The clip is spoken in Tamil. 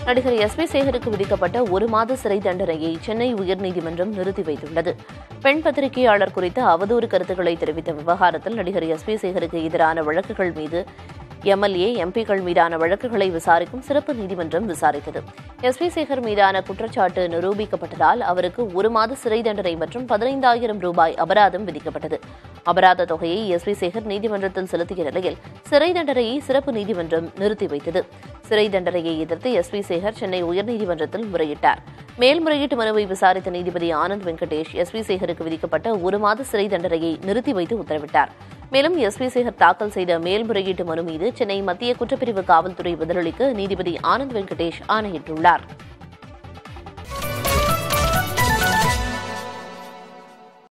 நடிகர் எஸ் பி சேகருக்கு விதிக்கப்பட்ட ஒரு மாத சிறை தண்டனையை சென்னை உயர்நீதிமன்றம் நிறுத்தி வைத்துள்ளது பெண் பத்திரிகையாளர் குறித்த அவதூறு கருத்துக்களை தெரிவித்த விவகாரத்தில் நடிகர் எஸ் பி சேகருக்கு எதிரான வழக்குகள் மீது எம்எல்ஏ எம்பிக்கள் மீதான வழக்குகளை விசாரிக்கும் சிறப்பு நீதிமன்றம் விசாரித்தது எஸ் வி சேகர் மீதான குற்றச்சாட்டு நிரூபிக்கப்பட்டதால் அவருக்கு ஒரு மாத சிறை தண்டனை மற்றும் பதினைந்தாயிரம் ரூபாய் அபராதம் விதிக்கப்பட்டது அபராத தொகையை எஸ் வி சேகர் நீதிமன்றத்தில் செலுத்திய நிலையில் சிறை தண்டனையை சிறப்பு நீதிமன்றம் நிறுத்தி வைத்தது சிறை தண்டனையை எதிர்த்து எஸ் வி சேகர் சென்னை உயர்நீதிமன்றத்தில் முறையிட்டார் மேல்முறையீட்டு மனுவை விசாரித்த நீதிபதி ஆனந்த் வெங்கடேஷ் எஸ் வி சேகருக்கு விதிக்கப்பட்ட ஒரு மாத சிறை தண்டனையை நிறுத்தி வைத்து உத்தரவிட்டார் மேலும் எஸ் வி சேகர் தாக்கல் செய்த மேல்முறையீட்டு மனு மீது சென்னை மத்திய குற்றப்பிரிவு காவல்துறை பதிலளிக்க நீதிபதி ஆனந்த் வெங்கடேஷ் ஆணையிட்டுள்ளார்